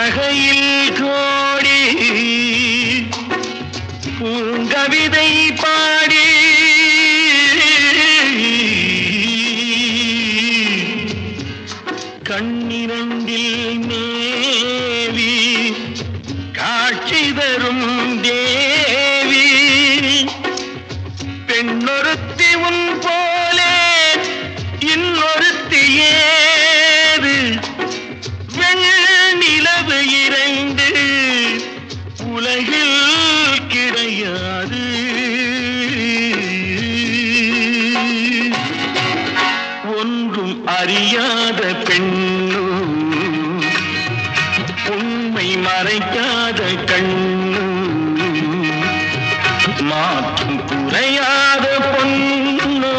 புன்னகையில் கோடி பூங்கவிதை பாடி கண்ணிரண்டில் மேவி காட்சி தரும் தேவி பெண்ணொருத்தி உன் போலே இன்னொருத்தி ஏது வெண்ணிலவு இரண்டு உலகில் கிடையாது ஒன்றும் அறியாத பெண்ணு உண்மை மறைக்காத கண்ணு மாற்றும் குறையாத பொண்ணோ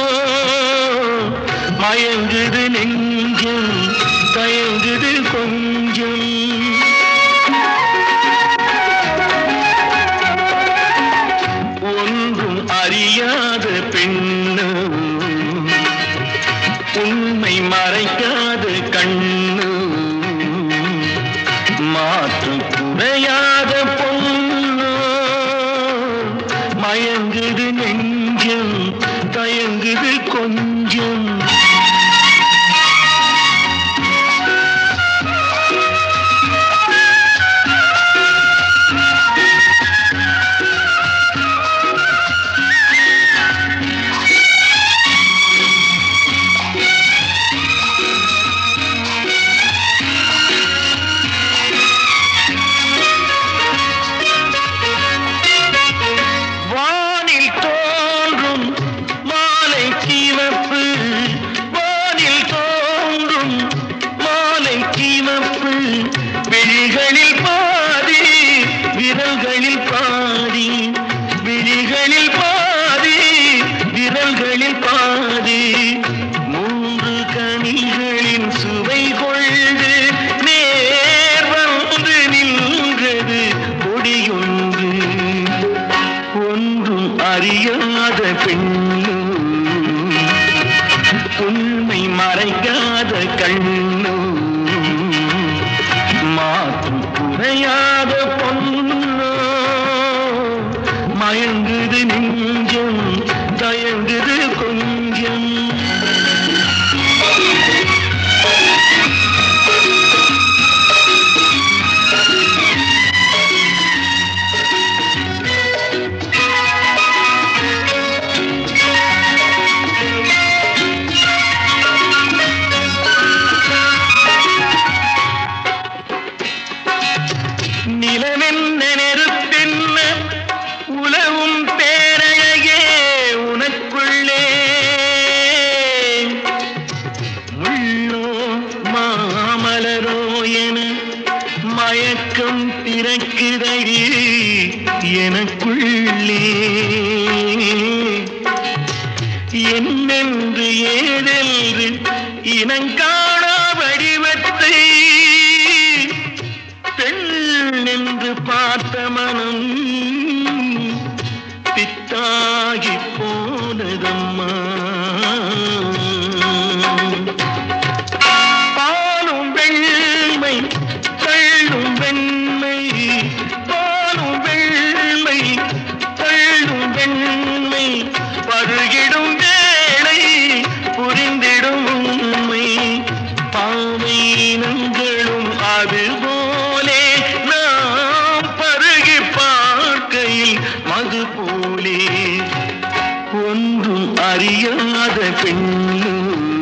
மயங்குது நெஞ்சம் தயங்குது கொஞ்சம் ஒன்றும் அறியாத பெண்ணு உண்மை மறைக்காத கண்ணு மாற்று குறையாத பொண்ணு மயங்குது நெஞ்சம் தயங்குது கொஞ்சம் வானில் தோன்றும் மாலை சிவப்பு வானில் தோன்றும் மாலை சிவப்பு விழிகளில் பாதி விரல்களில் பாதி விழிகளில் பாதி விரல்களில் பாதி மூன்று கனிகளின் சுவை கொண்டு நேர் வந்து நின்றது கொடியொன்று ஒன்றும் அறியாத பெண்ணு உண்மை மறைக்காத கண்ணு மாற்றும் குறையாத பொண்ணு மயங்குது நெஞ்சம் தயங்குது கொஞ்சம் நிலவென்ன நெருப்பென்ன உலவும் பேரழகே உனக்குள்ளே முள்ளோ மாமலரோ என மயக்கம் பிறக்குதடி எனக்குள்ளே என்னென்று ஏதென்று இனங்காணா வடிவத்தை பெண் என்று பார்த்த மனம் பித்தாகி போனதம்மா பாலும் வெண்மை தள்ளும் வெண்மை பாலும் வெண்மை தள்ளும் வெண்மை பருகிடும் வேளை புரிந்திடும் உண்மை பாவை இனங்களும் அதுபோலே நாம் பருகி பார்க்கையில் மது போலே ஒன்றும் அறியாத பெண்ணு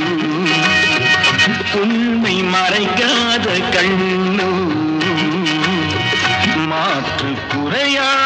உண்மை மறைக்காத கண்ணு மாற்று குறையா